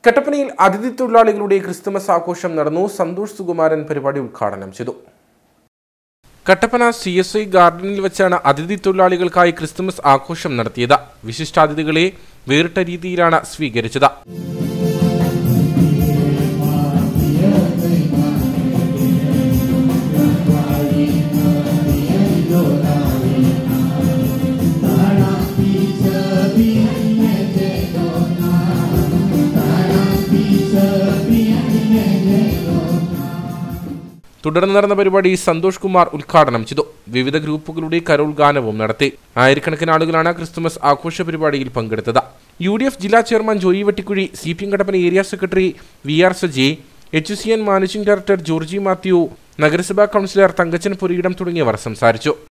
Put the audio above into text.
കട്ടപ്പനയിൽ അതിഥി തൊഴിലാളികളുടെ ക്രിസ്തുമസ് ആഘോഷം നടന്നു സന്തോഷ് സുകുമാരൻ പരിപാടി ഉദ്ഘാടനം ചെയ്തു കട്ടപ്പന സി എസ് ഐ ഗാർഡനിൽ വെച്ചാണ് അതിഥി തൊഴിലാളികൾക്കായി ക്രിസ്തുമസ് ആഘോഷം നടത്തിയത് വിശിഷ്ടാതിഥികളെ വേറിട്ട രീതിയിലാണ് സ്വീകരിച്ചത് തുടർന്ന് നടന്ന പരിപാടി സന്തോഷ് കുമാർ ഉദ്ഘാടനം ചെയ്തു വിവിധ ഗ്രൂപ്പുകളുടെ കരോൾ ഗാനവും നടത്തി ആയിരക്കണക്കിന് ആളുകളാണ് ക്രിസ്തുമസ് ആഘോഷ പരിപാടിയിൽ പങ്കെടുത്തത് യു ഡി എഫ് ജില്ലാ chairman Joy Vettikuzhi C P M Kattappana area secretary V R Saji H C N managing director Georgy Mathew നഗരസഭാ കൗൺസിലർ തങ്കച്ചൻ പുരിയിടം തുടങ്ങിയവർ സംസാരിച്ചു